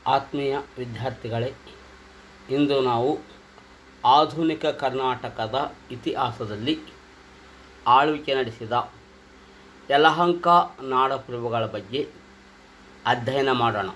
ಆತ್ಮೀಯ ವಿದ್ಯಾರ್ಥಿಗಳೇ ಇಂದು ನಾವು ಆಧುನಿಕ ಕರ್ನಾಟಕದ ಇತಿಹಾಸದಲ್ಲಿ ಆಳ್ವಿಕೆ ನಡೆಸಿದ ಯಲಹಂಕ ನಾಡಪ್ರಭುಗಳ ಬಗ್ಗೆ ಅಧ್ಯಯನ ಮಾಡೋಣ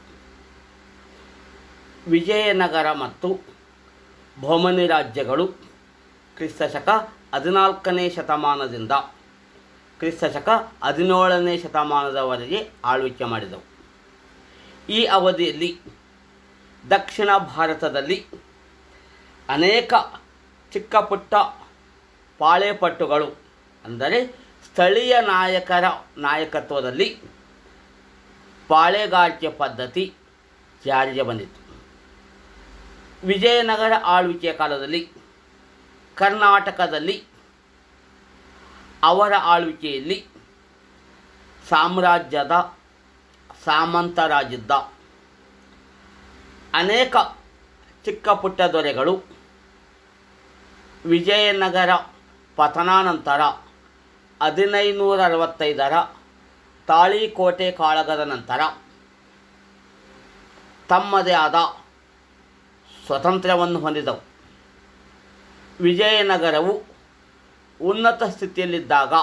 ವಿಜಯನಗರ ಮತ್ತು ಬಹುಮನಿ ರಾಜ್ಯಗಳು ಕ್ರಿಸ್ತಶಕ ಹದಿನಾಲ್ಕನೇ ಶತಮಾನದಿಂದ ಕ್ರಿಸ್ತಶಕ ಹದಿನೇಳನೇ ಶತಮಾನದವರೆಗೆ ಆಳ್ವಿಕೆ ಮಾಡಿದವು ಈ ಅವಧಿಯಲ್ಲಿ ದಕ್ಷಿಣ ಭಾರತದಲ್ಲಿ ಅನೇಕ ಚಿಕ್ಕ ಪುಟ್ಟ ಪಾಳೆಪಟ್ಟುಗಳು ಅಂದರೆ ಸ್ಥಳೀಯ ನಾಯಕರ ನಾಯಕತ್ವದಲ್ಲಿ ಪಾಳೆಗಾರಿಕೆ ಪದ್ಧತಿ ಜಾರಿಗೆ ಬಂದಿತು ವಿಜಯನಗರ ಆಳ್ವಿಕೆಯ ಕಾಲದಲ್ಲಿ ಕರ್ನಾಟಕದಲ್ಲಿ ಅವರ ಆಳ್ವಿಕೆಯಲ್ಲಿ ಸಾಮ್ರಾಜ್ಯದ ಸಾಮಂತರಾಗಿದ್ದ ಅನೇಕ ಚಿಕ್ಕ ಪುಟ್ಟ ದೊರೆಗಳು ವಿಜಯನಗರ ಪತನಾನಂತರ ಹದಿನೈನೂರ ಅರವತ್ತೈದರ ತಾಳಿಕೋಟೆ ಕಾಳಗದ ನಂತರ ತಮ್ಮದೇ ಆದ ಸ್ವತಂತ್ರವನ್ನು ಹೊಂದಿದವು ವಿಜಯನಗರವು ಉನ್ನತ ಸ್ಥಿತಿಯಲ್ಲಿದ್ದಾಗ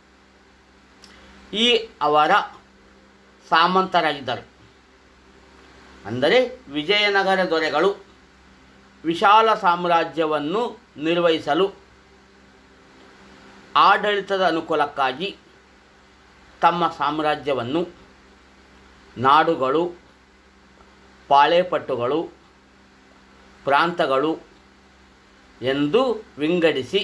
ಈ ಅವರ ಸಾಮಂತರಾಗಿದ್ದರು ಅಂದರೆ ವಿಜಯನಗರ ದೊರೆಗಳು ವಿಶಾಲ ಸಾಮ್ರಾಜ್ಯವನ್ನು ನಿರ್ವಹಿಸಲು ಆಡಳಿತದ ಅನುಕೂಲಕ್ಕಾಗಿ ತಮ್ಮ ಸಾಮ್ರಾಜ್ಯವನ್ನು ನಾಡುಗಳು ಪಾಳೆಪಟ್ಟುಗಳು ಪ್ರಾಂತಗಳು ಎಂದು ವಿಂಗಡಿಸಿ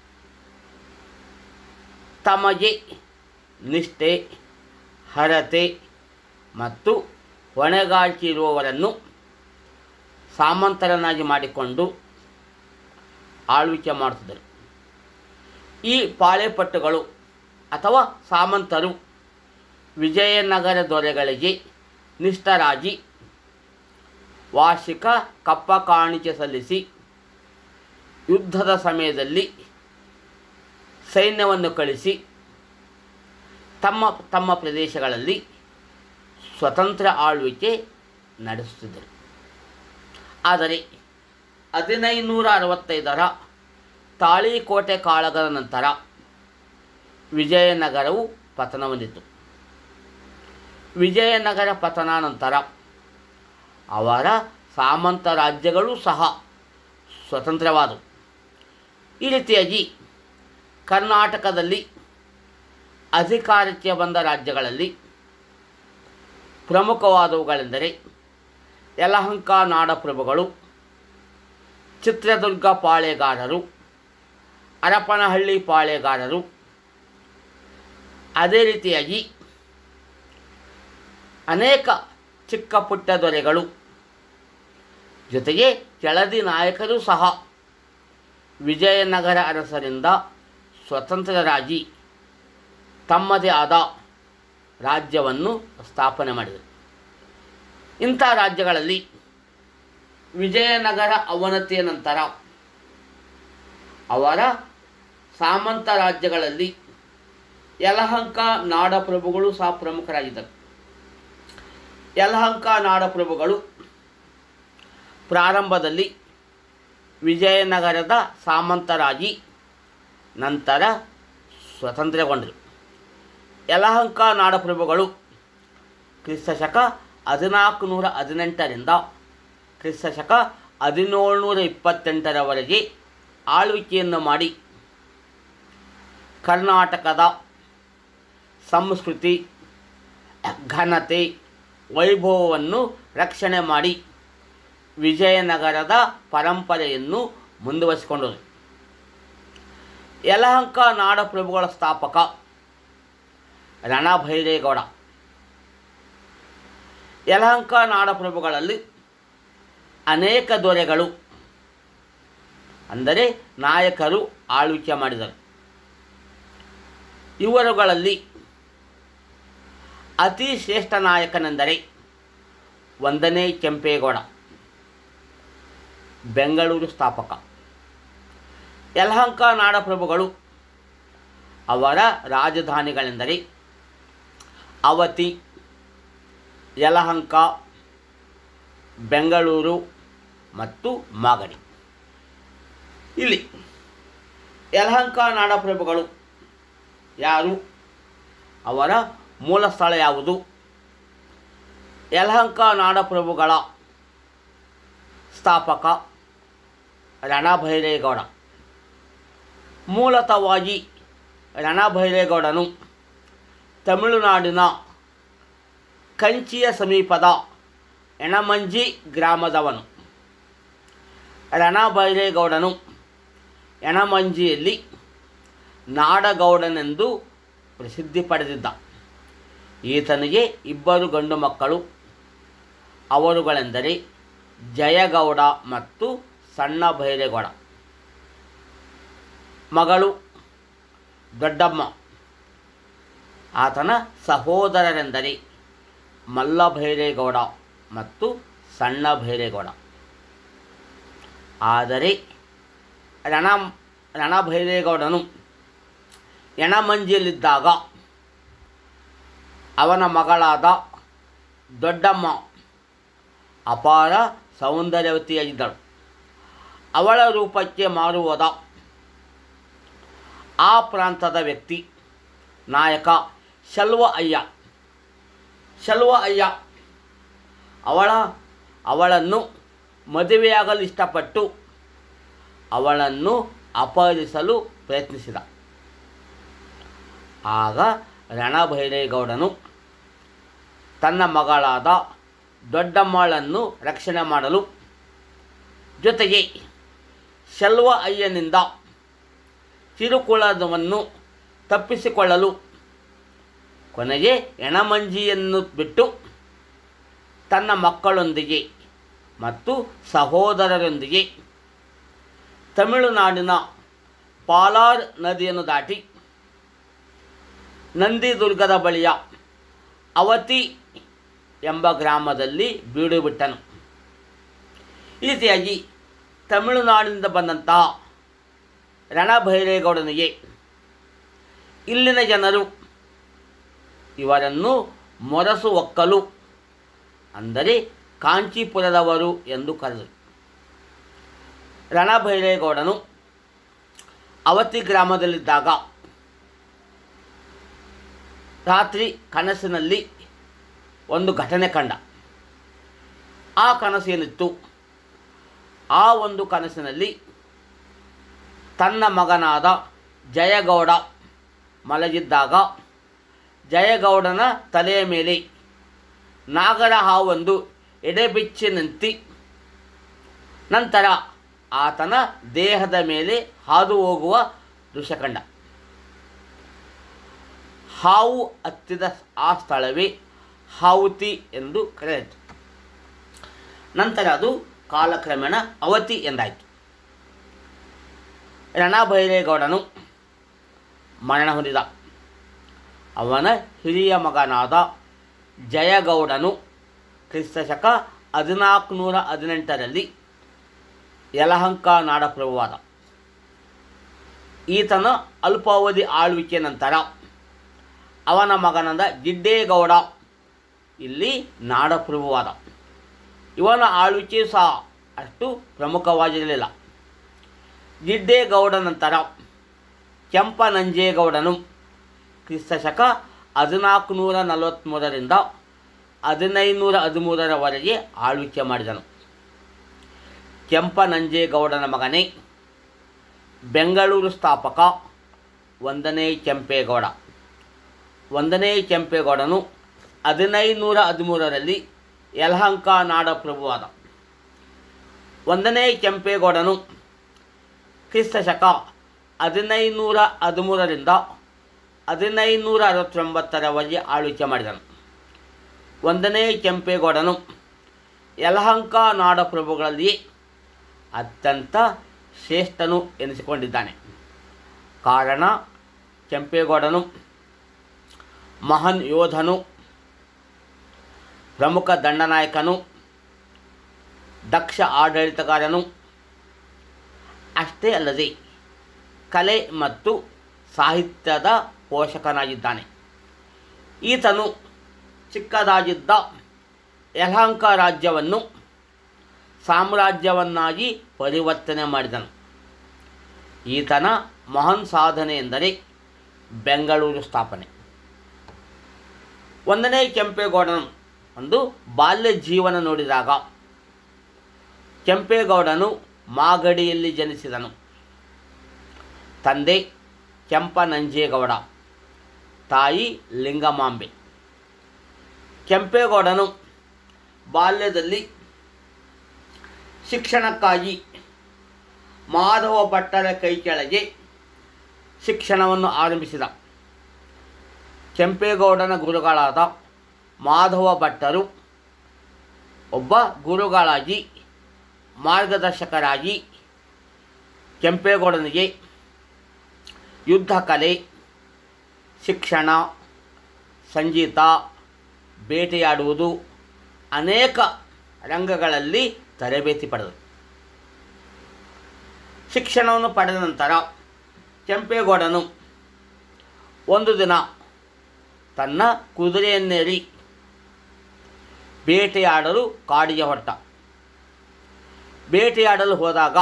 ತಮಗೆ ನಿಷ್ಠೆ ಹರತೆ ಮತ್ತು ಹೊಣೆಗಾರಿಕೆ ಇರುವವರನ್ನು ಸಾಮಂತರನ್ನಾಗಿ ಮಾಡಿಕೊಂಡು ಆಳ್ವಿಕೆ ಮಾಡುತ್ತಿದ್ದರು ಈ ಪಾಳೆಪಟ್ಟುಗಳು ಅಥವಾ ಸಾಮಂತರು ವಿಜಯನಗರ ದೊರೆಗಳಿಗೆ ನಿಷ್ಠರಾಗಿ ವಾರ್ಷಿಕ ಕಪ್ಪ ಕಾಣಿಕೆ ಸಲ್ಲಿಸಿ ಯುದ್ಧದ ಸಮಯದಲ್ಲಿ ಸೈನ್ಯವನ್ನು ಕಳಿಸಿ ತಮ್ಮ ತಮ್ಮ ಪ್ರದೇಶಗಳಲ್ಲಿ ಸ್ವತಂತ್ರ ಆಳ್ವಿಕೆ ನಡೆಸುತ್ತಿದ್ದರು ಆದರೆ ಹದಿನೈನೂರ ಅರವತ್ತೈದರ ತಾಳಿಕೋಟೆ ಕಾಳಗದ ನಂತರ ವಿಜಯನಗರವು ಪತನ ಹೊಂದಿತು ವಿಜಯನಗರ ಪತನಾನಂತರ ಅವರ ಸಾಮಂತ ರಾಜ್ಯಗಳು ಸಹ ಸ್ವತಂತ್ರವಾದವು ಈ ರೀತಿಯಾಗಿ ಕರ್ನಾಟಕದಲ್ಲಿ ಅಧಿಕಾರಕ್ಕೆ ಬಂದ ರಾಜ್ಯಗಳಲ್ಲಿ ಪ್ರಮುಖವಾದವುಗಳೆಂದರೆ ಯಲಹಂಕ ನಾಡಪ್ರಭುಗಳು ಚಿತ್ರದುರ್ಗ ಪಾಳೆಗಾರರು ಹರಪನಹಳ್ಳಿ ಪಾಳೆಗಾರರು ಅದೇ ರೀತಿಯಾಗಿ ಅನೇಕ ಚಿಕ್ಕ ಪುಟ್ಟ ದೊರೆಗಳು ಜೊತೆಗೆ ಕೆಳದಿ ನಾಯಕರು ಸಹ ವಿಜಯನಗರ ಅರಸರಿಂದ ಸ್ವತಂತ್ರರಾಗಿ ತಮ್ಮದೇ ಆದ ರಾಜ್ಯವನ್ನು ಸ್ಥಾಪನೆ ಮಾಡಿದರು ಇಂಥ ರಾಜ್ಯಗಳಲ್ಲಿ ವಿಜಯನಗರ ಅವನತಿಯ ನಂತರ ಅವರ ಸಾಮಂತ ರಾಜ್ಯಗಳಲ್ಲಿ ಯಲಹಂಕ ನಾಡಪ್ರಭುಗಳು ಸಹ ಪ್ರಮುಖರಾಗಿದ್ದರು ಯಲಹಂಕ ನಾಡಪ್ರಭುಗಳು ಪ್ರಾರಂಭದಲ್ಲಿ ವಿಜಯನಗರದ ಸಾಮಂತರಾಗಿ ನಂತರ ಸ್ವತಂತ್ರಗೊಂಡರು ಯಲಹಂಕ ನಾಡಪ್ರಭುಗಳು ಕ್ರಿಸ್ತಶಕ ಹದಿನಾಲ್ಕು ನೂರ ಹದಿನೆಂಟರಿಂದ ಕ್ರಿಸ್ತಶಕ ಹದಿನೇಳುನೂರ ಇಪ್ಪತ್ತೆಂಟರವರೆಗೆ ಆಳ್ವಿಕೆಯನ್ನು ಮಾಡಿ ಕರ್ನಾಟಕದ ಸಂಸ್ಕೃತಿ ಘನತೆ ವೈಭವವನ್ನು ರಕ್ಷಣೆ ಮಾಡಿ ವಿಜಯನಗರದ ಪರಂಪರೆಯನ್ನು ಮುಂದುವರಿಸಿಕೊಂಡರು ಯಲಹಂಕ ನಾಡಪ್ರಭುಗಳ ಸ್ಥಾಪಕ ರಣಭೈರೇಗೌಡ ಯಲಹಂಕ ನಾಡಪ್ರಭುಗಳಲ್ಲಿ ಅನೇಕ ದೊರೆಗಳು ಅಂದರೆ ನಾಯಕರು ಆಳ್ವಿಕೆ ಮಾಡಿದರು ಇವರುಗಳಲ್ಲಿ ಅತಿ ಶ್ರೇಷ್ಠ ನಾಯಕನೆಂದರೆ ಒಂದನೇ ಕೆಂಪೇಗೌಡ ಬೆಂಗಳೂರು ಸ್ಥಾಪಕ ಯಲಹಂಕ ನಾಡಪ್ರಭುಗಳು ಅವರ ರಾಜಧಾನಿಗಳೆಂದರೆ ಅವತಿ ಯಲಹಂಕ ಬೆಂಗಳೂರು ಮತ್ತು ಮಾಗಡಿ ಇಲ್ಲಿ ಯಲಹಂಕ ನಾಡಪ್ರಭುಗಳು ಯಾರು ಅವರ ಮೂಲ ಸ್ಥಳ ಯಾವುದು ಯಲಹಂಕ ನಾಡಪ್ರಭುಗಳ ಸ್ಥಾಪಕ ರಣಭೈರೇಗೌಡ ಮೂಲತಃವಾಗಿ ರಣಭೈರೇಗೌಡನು ತಮಿಳುನಾಡಿನ ಕಂಚಿಯ ಸಮೀಪದ ಎಣಮಂಜಿ ಗ್ರಾಮದವನು ರಣಭೈರೇಗೌಡನು ಎಣಮಂಜಿಯಲ್ಲಿ ನಾಡಗೌಡನೆಂದು ಪ್ರಸಿದ್ಧಿ ಪಡೆದಿದ್ದ ಈತನಿಗೆ ಇಬ್ಬರು ಗಂಡು ಮಕ್ಕಳು ಅವರುಗಳೆಂದರೆ ಜಯಗೌಡ ಮತ್ತು ಸಣ್ಣ ಭೈರೇಗೌಡ ಮಗಳು ದೊಡ್ಡಮ್ಮ ಆತನ ಸಹೋದರರೆಂದರೆ ಮಲ್ಲಭೈರೇಗೌಡ ಮತ್ತು ಸಣ್ಣ ಭೈರೇಗೌಡ ಆದರೆ ರಣ ರಣಭೈರೇಗೌಡನು ಎಣಮಂಜಿಯಲ್ಲಿದ್ದಾಗ ಅವನ ಮಗಳಾದ ದೊಡ್ಡಮ್ಮ ಅಪಾರ ಸೌಂದರ್ಯವತಿಯಾಗಿದ್ದಳು ಅವಳ ರೂಪಕ್ಕೆ ಮಾರುವುದ ಆ ಪ್ರಾಂತದ ವ್ಯಕ್ತಿ ನಾಯಕ ಶಲ್ವ ಅಯ್ಯ ಶಲ್ವ ಅಯ್ಯ ಅವಳ ಅವಳನ್ನು ಮದುವೆಯಾಗಲು ಇಷ್ಟಪಟ್ಟು ಅವಳನ್ನು ಅಪಹರಿಸಲು ಪ್ರಯತ್ನಿಸಿದ ಆಗ ರಣಭೈರೇಗೌಡನು ತನ್ನ ಮಗಳಾದ ದೊಡ್ಡಮ್ಮಳನ್ನು ರಕ್ಷಣೆ ಮಾಡಲು ಜೊತೆಗೆ ಶಲ್ವ ಅಯ್ಯನಿಂದ ಕಿರುಕುಳವನ್ನು ತಪ್ಪಿಸಿಕೊಳ್ಳಲು ಕೊನೆಗೆ ಎಣಮಂಜಿಯನ್ನು ಬಿಟ್ಟು ತನ್ನ ಮಕ್ಕಳೊಂದಿಗೆ ಮತ್ತು ಸಹೋದರರೊಂದಿಗೆ ತಮಿಳುನಾಡಿನ ಪಾಲಾರ್ ನದಿಯನ್ನು ದಾಟಿ ನಂದಿದುರ್ಗದ ಬಳಿಯ ಅವತಿ ಎಂಬ ಗ್ರಾಮದಲ್ಲಿ ಬೀಡು ಬಿಟ್ಟನು ಈ ರೀತಿಯಾಗಿ ತಮಿಳುನಾಡಿನಿಂದ ಬಂದಂತಹ ರಣಭೈರೇಗೌಡನಿಗೆ ಇಲ್ಲಿನ ಜನರು ಇವರನ್ನು ಮೊರಸು ಒಕ್ಕಲು ಅಂದರೆ ಕಾಂಚೀಪುರದವರು ಎಂದು ಕರೆದರು ರಣಭೈರೇಗೌಡನು ಅವತಿ ಗ್ರಾಮದಲ್ಲಿದ್ದಾಗ ರಾತ್ರಿ ಕನಸಿನಲ್ಲಿ ಒಂದು ಘಟನೆ ಕಂಡ ಆ ಕನಸು ಏನಿತ್ತು ಆ ಒಂದು ಕನಸಿನಲ್ಲಿ ತನ್ನ ಮಗನಾದ ಜಯಗೌಡ ಮಲಗಿದ್ದಾಗ ಜಯಗೌಡನ ತಲೆಯ ಮೇಲೆ ನಾಗರ ಹಾವೊಂದು ಎಡೆಬಿಚ್ಚಿ ನಿಂತಿ ನಂತರ ಆತನ ದೇಹದ ಮೇಲೆ ಹಾದು ಹೋಗುವ ದೃಶ್ಯ ಕಂಡ ಹಾವು ಹತ್ತಿದ ಆ ಸ್ಥಳವೇ ಹಾವುತಿ ಎಂದು ಕರೆಯಿತು ನಂತರ ಅದು ಕಾಲಕ್ರಮೇಣ ಅವತಿ ಎಂದಾಯಿತು ರಣಭೈರೇಗೌಡನು ಮರಣ ಹೊಂದಿದ ಅವನ ಹಿರಿಯ ಮಗನಾದ ಜಯಗೌಡನು ಕ್ರಿಸ್ತಶಕ ಹದಿನಾಲ್ಕುನೂರ ಹದಿನೆಂಟರಲ್ಲಿ ಯಲಹಂಕ ನಾಡಪ್ರಭುವಾದ ಈತನ ಅಲ್ಪಾವಧಿ ಆಳ್ವಿಕೆ ನಂತರ ಅವನ ಮಗನಾದ ಗಿಡ್ಡೇಗೌಡ ಇಲ್ಲಿ ನಾಡಪ್ರಭುವಾದ ಇವನ ಆಳ್ವಿಕೆ ಸಹ ಅಷ್ಟು ಪ್ರಮುಖವಾಗಿರಲಿಲ್ಲ ಗಿಡ್ಡೇಗೌಡ ನಂತರ ಕೆಂಪನಂಜೇಗೌಡನು ಕ್ರಿಸ್ತಶಕ ಹದಿನಾಲ್ಕು ನೂರ ನಲವತ್ತ್ಮೂರರಿಂದ ಹದಿನೈದುನೂರ ಹದಿಮೂರರವರೆಗೆ ಆಳ್ವಿಕೆ ಮಾಡಿದನು ಕೆಂಪನಂಜೇಗೌಡನ ಮಗನೇ ಬೆಂಗಳೂರು ಸ್ಥಾಪಕ ಒಂದನೇ ಕೆಂಪೇಗೌಡ ಒಂದನೇ ಕೆಂಪೇಗೌಡನು ಹದಿನೈದುನೂರ ಹದಿಮೂರರಲ್ಲಿ ಯಲಹಂಕ ನಾಡಪ್ರಭುವಾದ ಒಂದನೇ ಕೆಂಪೇಗೌಡನು ಕ್ರಿಸ್ತಶಕ ಹದಿನೈದುನೂರ ಹದಿಮೂರರಿಂದ ಹದಿನೈದುನೂರ ಅರವತ್ತೊಂಬತ್ತರವರೆಗೆ ಆಳ್ವಿಕೆ ಮಾಡಿದನು ಒಂದನೇ ಕೆಂಪೇಗೌಡನು ಯಲಹಂಕ ನಾಡಪ್ರಭುಗಳಲ್ಲಿ ಅತ್ಯಂತ ಶ್ರೇಷ್ಠನು ಎನಿಸಿಕೊಂಡಿದ್ದಾನೆ ಕಾರಣ ಕೆಂಪೇಗೌಡನು ಮಹಾನ್ ಯೋಧನು ಪ್ರಮುಖ ದಂಡನಾಯಕನು ದಕ್ಷ ಆಡಳಿತಗಾರನು ಅಷ್ಟೇ ಅಲ್ಲದೆ ಕಲೆ ಮತ್ತು ಸಾಹಿತ್ಯದ ಪೋಷಕನಾಗಿದ್ದಾನೆ ಈತನು ಚಿಕ್ಕದಾಗಿದ್ದ ಯಲಹಂಕ ರಾಜ್ಯವನ್ನು ಸಾಮ್ರಾಜ್ಯವನ್ನಾಗಿ ಪರಿವರ್ತನೆ ಮಾಡಿದನು ಈತನ ಮಹಾನ್ ಸಾಧನೆ ಎಂದರೆ ಬೆಂಗಳೂರು ಸ್ಥಾಪನೆ ಒಂದನೇ ಕೆಂಪೇಗೌಡನು ಒಂದು ಬಾಲ್ಯ ಜೀವನ ನೋಡಿದಾಗ ಕೆಂಪೇಗೌಡನು ಮಾಗಡಿಯಲ್ಲಿ ಜನಿಸಿದನು ತಂದೆ ಕೆಂಪನಂಜೇಗೌಡ ತಾಯಿ ಲಿಂಗಮಾಂಬೆ ಕೆಂಪೇಗೌಡನು ಬಾಲ್ಯದಲ್ಲಿ ಶಿಕ್ಷಣಕ್ಕಾಗಿ ಮಾಧವ ಭಟ್ಟರ ಕೈ ಕೆಳಗೆ ಶಿಕ್ಷಣವನ್ನು ಆರಂಭಿಸಿದ ಕೆಂಪೇಗೌಡನ ಗುರುಗಳಾದ ಮಾಧವ ಭಟ್ಟರು ಒಬ್ಬ ಗುರುಗಳಾಗಿ ಮಾರ್ಗದರ್ಶಕರಾಗಿ ಕೆಂಪೇಗೌಡನಿಗೆ ಯುದ್ಧ ಕಲೆ ಶಿಕ್ಷಣ ಸಂಗೀತ ಬೇಟೆಯಾಡುವುದು ಅನೇಕ ರಂಗಗಳಲ್ಲಿ ತರಬೇತಿ ಪಡೆದರು ಶಿಕ್ಷಣವನ್ನು ಪಡೆದ ನಂತರ ಕೆಂಪೇಗೌಡನು ಒಂದು ದಿನ ತನ್ನ ಕುದುರೆಯನ್ನೇರಿ ಬೇಟೆಯಾಡಲು ಕಾಡಿಗೆ ಹೊರಟ ಬೇಟೆಯಾಡಲು ಹೋದಾಗ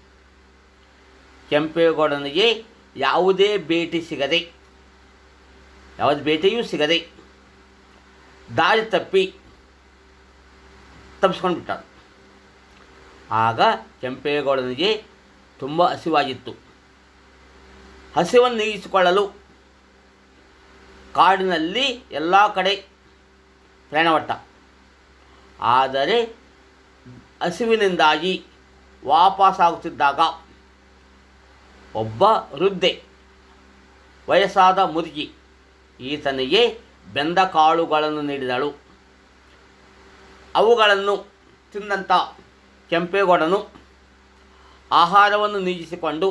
ಕೆಂಪೇಗೌಡನಿಗೆ ಯಾವುದೇ ಭೇಟಿ ಸಿಗದೆ ಯಾವುದೇ ಬೇಟೆಯೂ ಸಿಗದೆ ದಾರಿ ತಪ್ಪಿ ತಪ್ಪಿಸ್ಕೊಂಡು ಬಿಟ್ಟ ಆಗ ಕೆಂಪೇಗೌಡನಿಗೆ ತುಂಬ ಹಸಿವಾಗಿತ್ತು ಹಸಿವನ್ನು ನೀಗಿಸಿಕೊಳ್ಳಲು ಕಾಡಿನಲ್ಲಿ ಎಲ್ಲ ಕಡೆ ಪ್ರಯಾಣವಟ್ಟ ಆದರೆ ಹಸಿವಿನಿಂದಾಗಿ ವಾಪಸ್ಸಾಗುತ್ತಿದ್ದಾಗ ಒಬ್ಬ ವೃದ್ಧೆ ವಯಸ್ಸಾದ ಮುದುಕಿ ಈತನಿಗೆ ಬೆಂದ ಕಾಳುಗಳನ್ನು ನೀಡಿದಳು ಅವುಗಳನ್ನು ತಿಂದಂಥ ಕೆಂಪೇಗೌಡನು ಆಹಾರವನ್ನು ನೀಗಿಸಿಕೊಂಡು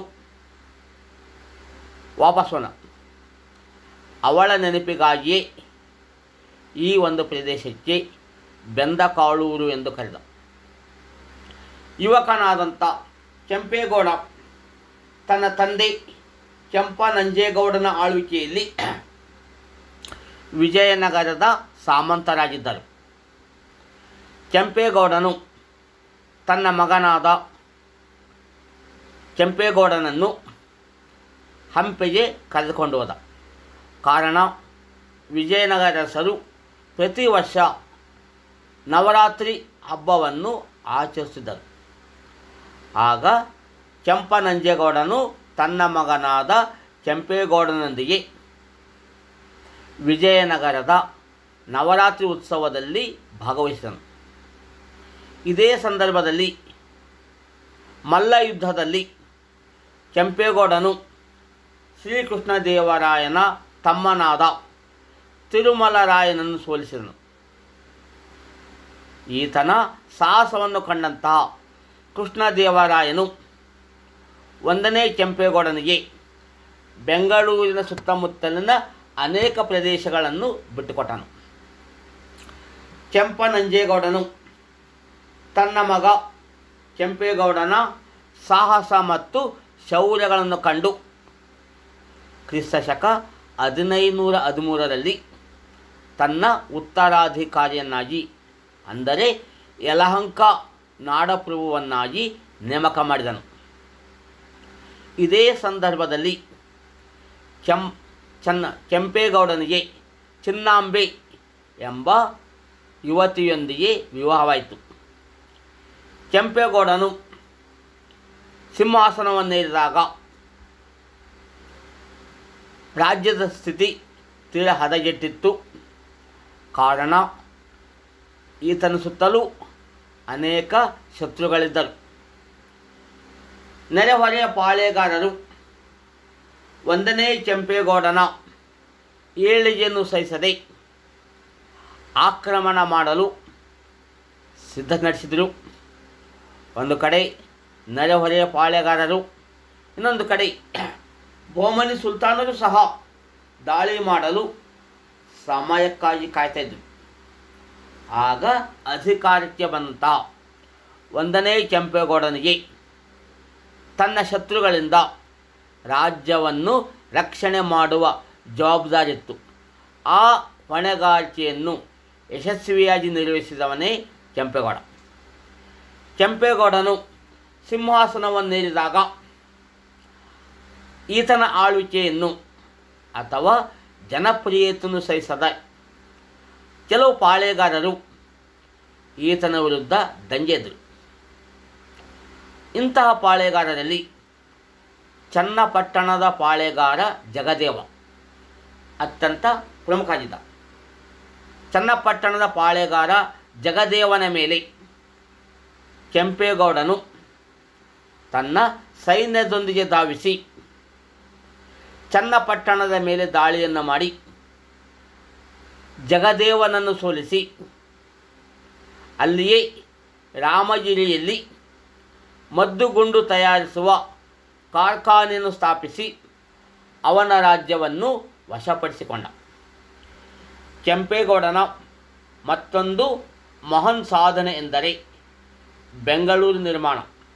ವಾಪಸ್ ಬಂದ ಅವಳ ನೆನಪಿಗಾಗಿಯೇ ಈ ಒಂದು ಪ್ರದೇಶಕ್ಕೆ ಬೆಂದ ಕಾಳೂರು ಎಂದು ಕರೆದ ಯುವಕನಾದಂಥ ಕೆಂಪೇಗೌಡ ತನ್ನ ತಂದೆ ಕೆಂಪನಂಜೇಗೌಡನ ಆಳ್ವಿಕೆಯಲ್ಲಿ ವಿಜಯನಗರದ ಸಾಮಂತರಾಗಿದ್ದರು ಕೆಂಪೇಗೌಡನು ತನ್ನ ಮಗನಾದ ಕೆಂಪೇಗೌಡನನ್ನು ಹಂಪೆಗೆ ಕರೆದುಕೊಂಡು ಹೋದ ಕಾರಣ ವಿಜಯನಗರಸರು ಪ್ರತಿ ವರ್ಷ ನವರಾತ್ರಿ ಹಬ್ಬವನ್ನು ಆಚರಿಸಿದರು ಆಗ ಕೆಂಪನಂಜೇಗೌಡನು ತನ್ನ ಮಗನಾದ ಕೆಂಪೇಗೌಡನೊಂದಿಗೆ ವಿಜಯನಗರದ ನವರಾತ್ರಿ ಉತ್ಸವದಲ್ಲಿ ಭಾಗವಹಿಸಿದನು ಇದೇ ಸಂದರ್ಭದಲ್ಲಿ ಮಲ್ಲ ಯುದ್ಧದಲ್ಲಿ ಕೆಂಪೇಗೌಡನು ಶ್ರೀಕೃಷ್ಣ ದೇವರಾಯನ ತಮ್ಮನಾದ ತಿರುಮಲರಾಯನನ್ನು ಸೋಲಿಸಿದನು ಈತನ ಸಾಹಸವನ್ನು ಕಂಡಂತಹ ಕೃಷ್ಣದೇವರಾಯನು ಒಂದನೇ ಕೆಂಪೇಗೌಡನಿಗೆ ಬೆಂಗಳೂರಿನ ಸುತ್ತಮುತ್ತಲಿನ ಅನೇಕ ಪ್ರದೇಶಗಳನ್ನು ಬಿಟ್ಟುಕೊಟ್ಟನು ಕೆಂಪನಂಜೇಗೌಡನು ತನ್ನ ಮಗ ಕೆಂಪೇಗೌಡನ ಸಾಹಸ ಮತ್ತು ಶೌರ್ಯಗಳನ್ನು ಕಂಡು ಕ್ರಿಸ್ತ ಶಕ ಹದಿನೈನೂರ ಹದಿಮೂರರಲ್ಲಿ ತನ್ನ ಉತ್ತರಾಧಿಕಾರಿಯನ್ನಾಗಿ ಅಂದರೆ ಯಲಹಂಕ ನಾಡಪ್ರಭುವನ್ನಾಗಿ ನೇಮಕ ಮಾಡಿದನು ಇದೇ ಸಂದರ್ಭದಲ್ಲಿ ಕೆಂ ಚನ್ನ ಕೆಂಪೇಗೌಡನಿಗೆ ಚಿನ್ನಾಂಬೆ ಎಂಬ ಯುವತಿಯೊಂದಿಗೆ ವಿವಾಹವಾಯಿತು ಕೆಂಪೇಗೌಡನು ಸಿಂಹಾಸನವನ್ನೇರಿದಾಗ ರಾಜ್ಯದ ಸ್ಥಿತಿ ತೀರ ಹದಗೆಟ್ಟಿತ್ತು ಕಾರಣ ಈತನ ಸುತ್ತಲೂ ಅನೇಕ ಶತ್ರುಗಳಿದ್ದರು ನೆರೆಹೊರೆಯ ಪಾಳೆಗಾರರು ಒಂದನೇ ಕೆಂಪೇಗೌಡನ ಏಳಿಗೆಯನ್ನು ಸಹಿಸದೆ ಆಕ್ರಮಣ ಮಾಡಲು ಸಿದ್ಧ ನಡೆಸಿದರು ಒಂದು ಕಡೆ ನೆರೆಹೊರೆಯ ಪಾಳೆಗಾರರು ಇನ್ನೊಂದು ಕಡೆ ಬಹುಮನಿ ಸುಲ್ತಾನರು ಸಹ ದಾಳಿ ಮಾಡಲು ಸಮಯಕ್ಕಾಗಿ ಕಾಯ್ತಾ ಇದ್ದರು ಆಗ ಅಧಿಕಾರಕ್ಕೆ ಬಂದಂಥ ಒಂದನೇ ಕೆಂಪೇಗೌಡನಿಗೆ ತನ್ನ ಶತ್ರುಗಳಿಂದ ರಾಜ್ಯವನ್ನು ರಕ್ಷಣೆ ಮಾಡುವ ಜವಾಬ್ದಾರಿತ್ತು ಆ ಹೊಣೆಗಾರಿಕೆಯನ್ನು ಯಶಸ್ವಿಯಾಗಿ ನಿರ್ವಹಿಸಿದವನೇ ಕೆಂಪೇಗೌಡ ಕೆಂಪೇಗೌಡನು ಸಿಂಹಾಸನವನ್ನೇರಿದಾಗ ಈತನ ಆಳ್ವಿಕೆಯನ್ನು ಅಥವಾ ಜನಪ್ರಿಯತೆಯನ್ನು ಸಹಿಸದ ಕೆಲವು ಪಾಳೆಗಾರರು ಈತನ ವಿರುದ್ಧ ದಂಗೆದ್ರು ಇಂತಹ ಪಾಳೆಗಾರರಲ್ಲಿ ಚನ್ನಪಟ್ಟಣದ ಪಾಳೆಗಾರ ಜಗದೇವ ಅತ್ಯಂತ ಪ್ರಮುಖ ಆಗಿದ್ದ ಚನ್ನಪಟ್ಟಣದ ಪಾಳೆಗಾರ ಜಗದೇವನ ಮೇಲೆ ಕೆಂಪೇಗೌಡನು ತನ್ನ ಸೈನ್ಯದೊಂದಿಗೆ ಧಾವಿಸಿ ಚನ್ನಪಟ್ಟಣದ ಮೇಲೆ ದಾಳಿಯನ್ನು ಮಾಡಿ ಜಗದೇವನನ್ನು ಸೋಲಿಸಿ ಅಲ್ಲಿಯೇ ರಾಮಗಿರಿಯಲ್ಲಿ ಮದ್ದುಗುಂಡು ತಯಾರಿಸುವ ಕಾರ್ಖಾನೆಯನ್ನು ಸ್ಥಾಪಿಸಿ ಅವನ ರಾಜ್ಯವನ್ನು ವಶಪಡಿಸಿಕೊಂಡ ಕೆಂಪೇಗೌಡನ ಮತ್ತೊಂದು ಮಹಾನ್ ಸಾಧನೆ ಎಂದರೆ ಬೆಂಗಳೂರು ನಿರ್ಮಾಣ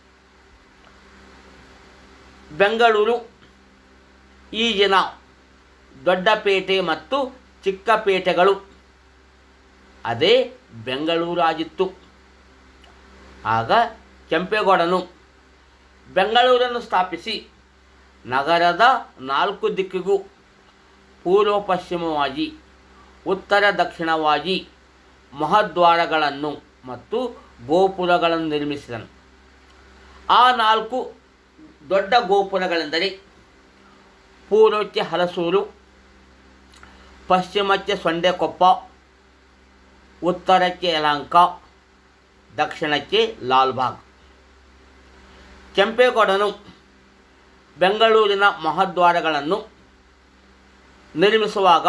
ಬೆಂಗಳೂರು ಈಗಿನ ದೊಡ್ಡಪೇಟೆ ಮತ್ತು ಚಿಕ್ಕಪೇಟೆಗಳು ಅದೇ ಬೆಂಗಳೂರು ಆಗಿತ್ತು ಆಗ ಕೆಂಪೇಗೌಡನು ಬೆಂಗಳೂರನ್ನು ಸ್ಥಾಪಿಸಿ ನಗರದ ನಾಲ್ಕು ದಿಕ್ಕಿಗೂ ಪೂರ್ವ ಪಶ್ಚಿಮವಾಗಿ ಉತ್ತರ ದಕ್ಷಿಣವಾಗಿ ಮಹದ್ವಾರಗಳನ್ನು ಮತ್ತು ಗೋಪುರಗಳನ್ನು ನಿರ್ಮಿಸಿದನು ಆ ನಾಲ್ಕು ದೊಡ್ಡ ಗೋಪುರಗಳೆಂದರೆ ಪೂರ್ವಕ್ಕೆ ಹಲಸೂರು ಪಶ್ಚಿಮಕ್ಕೆ ಸೊಂಡೆಕೊಪ್ಪ ಉತ್ತರಕ್ಕೆ ಯಲಹಂಕ ದಕ್ಷಿಣಕ್ಕೆ ಲಾಲ್ಬಾಗ್ ಕೆಂಪೇಗೌಡನು ಬೆಂಗಳೂರಿನ ಮಹದ್ವಾರಗಳನ್ನು ನಿರ್ಮಿಸುವಾಗ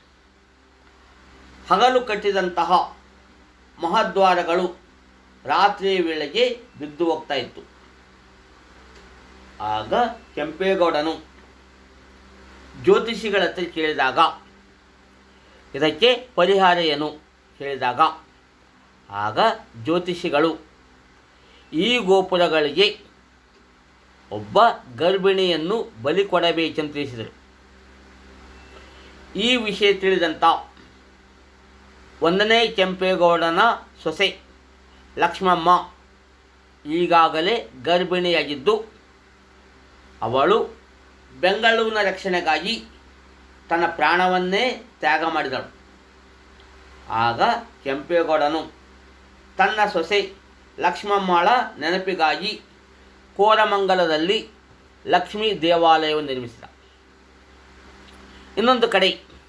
ಹಗಲು ಕಟ್ಟಿದಂತಹ ಮಹದ್ವಾರಗಳು ರಾತ್ರಿಯ ವೇಳೆಗೆ ಬಿದ್ದು ಹೋಗ್ತಾ ಇತ್ತು ಆಗ ಕೆಂಪೇಗೌಡನು ಜ್ಯೋತಿಷಿಗಳ ಹತ್ರ ಕೇಳಿದಾಗ ಇದಕ್ಕೆ ಪರಿಹಾರ ಏನು ಕೇಳಿದಾಗ ಆಗ ಜ್ಯೋತಿಷಿಗಳು ಈ ಗೋಪುರಗಳಿಗೆ ಒಬ್ಬ ಗರ್ಭಿಣಿಯನ್ನು ಬಲಿ ಕೊಡಬೇಕೆಂದು ತಿಳಿಸಿದರು ಈ ವಿಷಯ ತಿಳಿದಂಥ ಒಂದನೇ ಕೆಂಪೇಗೌಡನ ಸೊಸೆ ಲಕ್ಷ್ಮಮ್ಮ ಈಗಾಗಲೇ ಗರ್ಭಿಣಿಯಾಗಿದ್ದು ಅವಳು ಬೆಂಗಳೂರಿನ ರಕ್ಷಣೆಗಾಗಿ ತನ್ನ ಪ್ರಾಣವನ್ನೇ ತ್ಯಾಗ ಮಾಡಿದಳು ಆಗ ಕೆಂಪೇಗೌಡನು ತನ್ನ ಸೊಸೆ ಲಕ್ಷ್ಮಮ್ಮಳ ನೆನಪಿಗಾಗಿ ಕೋರಮಂಗಲದಲ್ಲಿ ಲಕ್ಷ್ಮೀ ದೇವಾಲಯವನ್ನು ನಿರ್ಮಿಸಿದ ಇನ್ನೊಂದು ಕಡೆ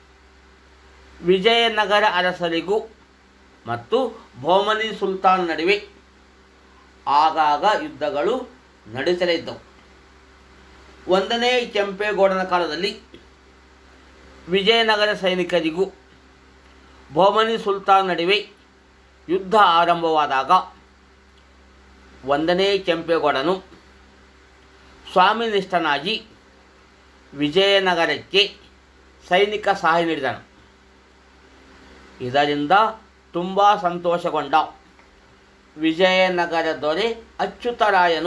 ವಿಜಯನಗರ ಅರಸರಿಗೂ ಮತ್ತು ಬಹುಮನಿ ಸುಲ್ತಾನ್ ನಡುವೆ ಆಗಾಗ ಯುದ್ಧಗಳು ನಡೀತಲೇ ಇದ್ದವು ಒಂದನೇ ಕೆಂಪೇಗೌಡನ ಕಾಲದಲ್ಲಿ ವಿಜಯನಗರ ಸೈನಿಕರಿಗೂ ಬಹುಮನಿ ಸುಲ್ತಾನ್ ನಡುವೆ ಯುದ್ಧ ಆರಂಭವಾದಾಗ ಒಂದನೇ ಕೆಂಪೇಗೌಡನು ಸ್ವಾಮಿನಿಷ್ಠನಾಗಿ ವಿಜಯನಗರಕ್ಕೆ ಸೈನಿಕ ಸಹಾಯ ನೀಡಿದನು ಇದರಿಂದ ತುಂಬ ಸಂತೋಷಗೊಂಡ ವಿಜಯನಗರ ದೊರೆ ಅಚ್ಯುತರಾಯನು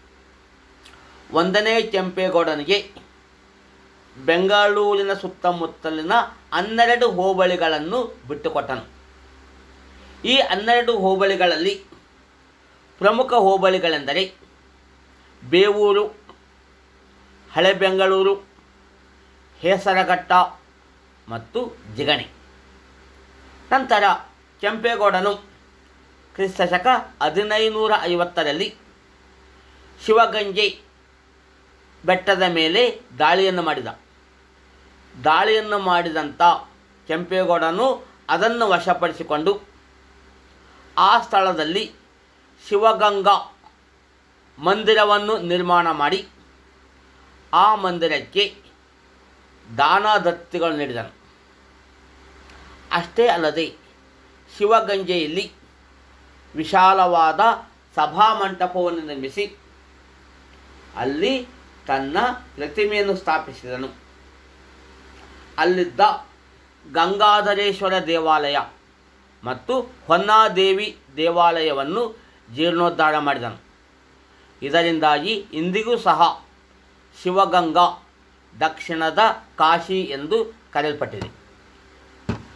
ಒಂದನೇ ಕೆಂಪೇಗೌಡನಿಗೆ ಬೆಂಗಳೂರಿನ ಸುತ್ತಮುತ್ತಲಿನ ಹನ್ನೆರಡು ಹೋಬಳಿಗಳನ್ನು ಬಿಟ್ಟುಕೊಟ್ಟನು ಈ ಹನ್ನೆರಡು ಹೋಬಳಿಗಳಲ್ಲಿ ಪ್ರಮುಖ ಹೋಬಳಿಗಳೆಂದರೆ ಬೇವೂರು ಹಳೆ ಬೆಂಗಳೂರು ಹೇಸರಘಟ್ಟ ಮತ್ತು ಜಿಗಣಿ ನಂತರ ಕೆಂಪೇಗೌಡನು ಕ್ರಿಸ್ತಶಕ ಹದಿನೈನೂರ ಐವತ್ತರಲ್ಲಿ ಶಿವಗಂಗೆ ಬೆಟ್ಟದ ಮೇಲೆ ದಾಳಿಯನ್ನು ಮಾಡಿದ ದಾಳಿಯನ್ನು ಮಾಡಿದಂಥ ಕೆಂಪೇಗೌಡನು ಅದನ್ನು ವಶಪಡಿಸಿಕೊಂಡು ಆ ಸ್ಥಳದಲ್ಲಿ ಶಿವಗಂಗಾ ಮಂದಿರವನ್ನು ನಿರ್ಮಾಣ ಮಾಡಿ ಆ ಮಂದಿರಕ್ಕೆ ದಾನ ದತ್ತಿಗಳು ನೀಡಿದನು ಅಷ್ಟೇ ಅಲ್ಲದೆ ಶಿವಗಂಗೆಯಲ್ಲಿ ವಿಶಾಲವಾದ ಸಭಾಮಂಟಪವನ್ನು ನಿರ್ಮಿಸಿ ಅಲ್ಲಿ ತನ್ನ ಪ್ರತಿಮೆಯನ್ನು ಸ್ಥಾಪಿಸಿದನು ಅಲ್ಲಿದ್ದ ಗಂಗಾಧರೇಶ್ವರ ದೇವಾಲಯ ಮತ್ತು ಹೊನ್ನಾದೇವಿ ದೇವಾಲಯವನ್ನು ಜೀರ್ಣೋದ್ಧಾರ ಮಾಡಿದನು ಇದರಿಂದಾಗಿ ಇಂದಿಗೂ ಸಹ ಶಿವಗಂಗಾ ದಕ್ಷಿಣದ ಕಾಶಿ ಎಂದು ಕರೆಯಲ್ಪಟ್ಟಿದೆ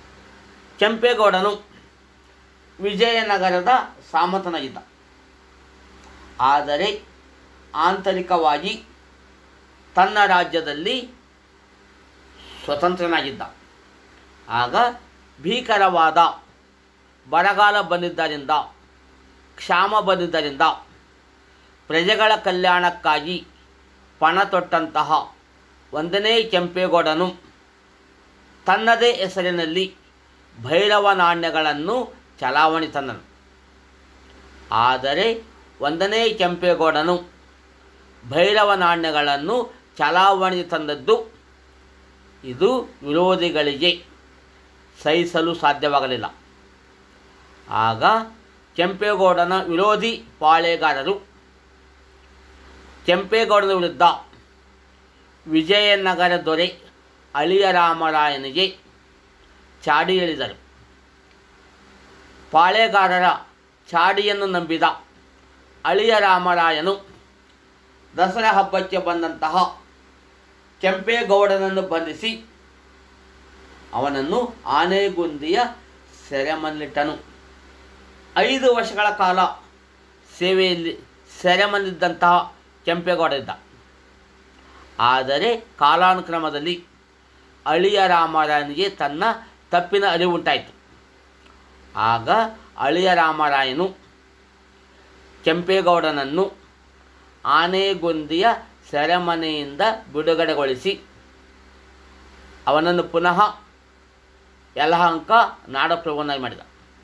ಕೆಂಪೇಗೌಡನು ವಿಜಯನಗರದ ಸಾಮಂತನಾಗಿದ್ದ ಆದರೆ ಆಂತರಿಕವಾಗಿ ತನ್ನ ರಾಜ್ಯದಲ್ಲಿ ಸ್ವತಂತ್ರನಾಗಿದ್ದ ಆಗ ಭೀಕರವಾದ ಬರಗಾಲ ಬಂದಿದ್ದರಿಂದ ಕ್ಷಾಮ ಬಂದಿದ್ದರಿಂದ ಪ್ರಜೆಗಳ ಕಲ್ಯಾಣಕ್ಕಾಗಿ ಪಣ ತೊಟ್ಟಂತಹ ಒಂದನೇ ಕೆಂಪೇಗೌಡನು ತನ್ನದೇ ಹೆಸರಿನಲ್ಲಿ ಭೈರವ ನಾಣ್ಯಗಳನ್ನು ಚಲಾವಣೆ ತಂದನು ಆದರೆ ಒಂದನೇ ಕೆಂಪೇಗೌಡನು ಭೈರವ ನಾಣ್ಯಗಳನ್ನು ಚಲಾವಣೆ ತಂದದ್ದು ಇದು ವಿರೋಧಿಗಳಿಗೆ ಸಹಿಸಲು ಸಾಧ್ಯವಾಗಲಿಲ್ಲ ಆಗ ಕೆಂಪೇಗೌಡನ ವಿರೋಧಿ ಪಾಳೆಗಾರರು ಕೆಂಪೇಗೌಡನ ವಿರುದ್ಧ ವಿಜಯನಗರ ದೊರೆ ಅಳಿಯ ರಾಮರಾಯನಿಗೆ ಚಾಡಿ ಹೇಳಿದರು ಪಾಳೆಗಾರರ ಚಾಡಿಯನ್ನು ನಂಬಿದ ಅಳಿಯ ರಾಮರಾಯನು ದಸರಾ ಹಬ್ಬಕ್ಕೆ ಬಂದಂತಹ ಕೆಂಪೇಗೌಡನನ್ನು ಬಂಧಿಸಿ ಅವನನ್ನು ಆನೆಗುಂದಿಯ ಸೆರೆಮನೆಲಿಟ್ಟನು ಐದು ವರ್ಷಗಳ ಕಾಲ ಸೇವೆಯಲ್ಲಿ ಸೆರೆಮನೆಯಿದ್ದಂತಹ ಕೆಂಪೇಗೌಡ ಇದ್ದ ಆದರೆ ಕಾಲಾನುಕ್ರಮದಲ್ಲಿ ಅಳಿಯ ರಾಮರಾಯನಿಗೆ ತನ್ನ ತಪ್ಪಿನ ಅರಿವುಂಟಾಯಿತು ಆಗ ಅಳಿಯ ರಾಮರಾಯನು ಕೆಂಪೇಗೌಡನನ್ನು ಆನೆಗೊಂದಿಯ ಸೆರೆಮನೆಯಿಂದ ಬಿಡುಗಡೆಗೊಳಿಸಿ ಅವನನ್ನು ಪುನಃ ಯಲಹಂಕ ನಾಡಪ್ರಭುವನ್ನಾಗಿ ಮಾಡಿದ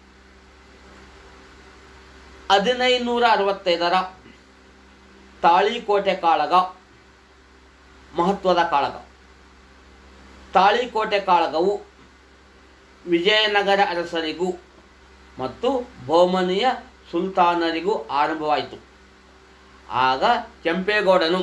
ಹದಿನೈನೂರ ಅರವತ್ತೈದರ ತಾಳಿಕೋಟೆ ಕಾಳಗ ಮಹತ್ವದ ಕಾಳಗ ತಾಳಿಕೋಟೆ ಕಾಳಗವು ವಿಜಯನಗರ ಅರಸರಿಗೂ ಮತ್ತು ಬಹುಮನಿಯ ಸುಲ್ತಾನರಿಗೂ ಆರಂಭವಾಯಿತು ಆಗ ಕೆಂಪೇಗೌಡನು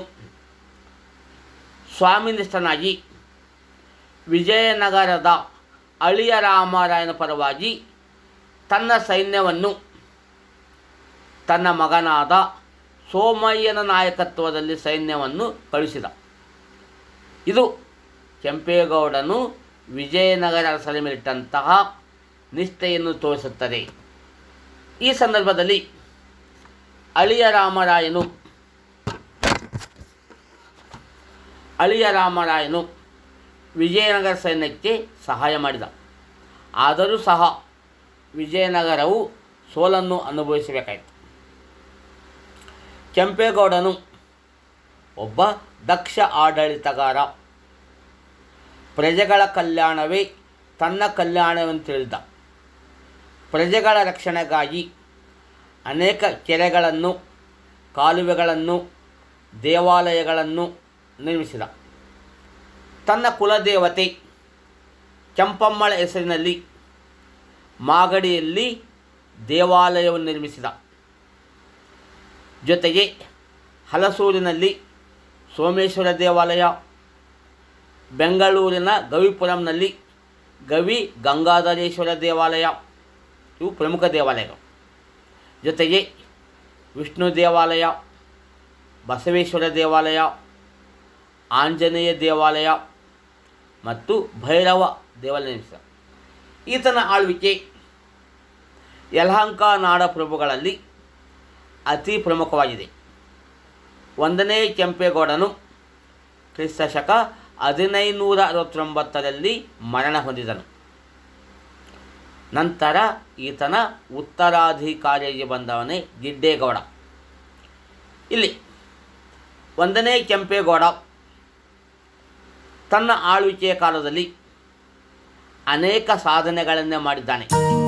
ಸ್ವಾಮಿನಿಷ್ಠನಾಗಿ ವಿಜಯನಗರದ ಅಳಿಯ ರಾಮರಾಯನ ಪರವಾಗಿ ತನ್ನ ಸೈನ್ಯವನ್ನು ತನ್ನ ಮಗನಾದ ಸೋಮಯ್ಯನ ನಾಯಕತ್ವದಲ್ಲಿ ಸೈನ್ಯವನ್ನು ಕಳುಹಿಸಿದ ಇದು ಕೆಂಪೇಗೌಡನು ವಿಜಯನಗರ ಅರಸರ ಮೇಲಿಟ್ಟಂತಹ ನಿಷ್ಠೆಯನ್ನು ತೋರಿಸುತ್ತದೆ ಈ ಸಂದರ್ಭದಲ್ಲಿ ಅಳಿಯ ರಾಮರಾಯನು ಅಳಿಯ ರಾಮರಾಯನು ವಿಜಯನಗರ ಸೈನ್ಯಕ್ಕೆ ಸಹಾಯ ಮಾಡಿದ ಆದರೂ ಸಹ ವಿಜಯನಗರವು ಸೋಲನ್ನು ಅನುಭವಿಸಬೇಕಾಯಿತು ಕೆಂಪೇಗೌಡನು ಒಬ್ಬ ದಕ್ಷ ಆಡಳಿತಗಾರ ಪ್ರಜೆಗಳ ಕಲ್ಯಾಣವೇ ತನ್ನ ಕಲ್ಯಾಣವೆಂದು ತಿಳಿದ ಪ್ರಜೆಗಳ ರಕ್ಷಣೆಗಾಗಿ ಅನೇಕ ಕೆರೆಗಳನ್ನು ಕಾಲುವೆಗಳನ್ನು ದೇವಾಲಯಗಳನ್ನು ನಿರ್ಮಿಸಿದ ತನ್ನ ಕುಲದೇವತೆ ಕೆಂಪಮ್ಮಳ ಹೆಸರಿನಲ್ಲಿ ಮಾಗಡಿಯಲ್ಲಿ ದೇವಾಲಯವನ್ನು ನಿರ್ಮಿಸಿದ ಜೊತೆಗೆ ಹಲಸೂರಿನಲ್ಲಿ ಸೋಮೇಶ್ವರ ದೇವಾಲಯ ಬೆಂಗಳೂರಿನ ಗವಿಪುರಂನಲ್ಲಿ ಗವಿ ಗಂಗಾಧರೇಶ್ವರ ದೇವಾಲಯ ಇವು ಪ್ರಮುಖ ದೇವಾಲಯಗಳು ಜೊತೆಗೆ ವಿಷ್ಣು ದೇವಾಲಯ ಬಸವೇಶ್ವರ ದೇವಾಲಯ ಆಂಜನೇಯ ದೇವಾಲಯ ಮತ್ತು ಭೈರವ ದೇವಾಲಯ ನಿರ್ಮಿಸಿದ ಈತನ ಆಳ್ವಿಕೆ ಯಲಹಂಕ ನಾಡ ಪ್ರಭುಗಳಲ್ಲಿ ಅತಿ ಪ್ರಮುಖವಾಗಿದೆ ಒಂದನೇ ಕೆಂಪೇಗೌಡನು ಕ್ರಿಸ್ತ ಶಕ ಹದಿನೈನೂರ ಅರವತ್ತೊಂಬತ್ತರಲ್ಲಿ ಮರಣ ಹೊಂದಿದನು ನಂತರ ಈತನ ಉತ್ತರಾಧಿಕಾರಿಯಾಗಿ ಬಂದವನೇ ಗಿಡ್ಡೇಗೌಡ ಇಲ್ಲಿ ಒಂದನೇ ಕೆಂಪೇಗೌಡ ತನ್ನ ಆಳ್ವಿಕೆಯ ಕಾಲದಲ್ಲಿ ಅನೇಕ ಸಾಧನೆಗಳನ್ನೇ ಮಾಡಿದ್ದಾನೆ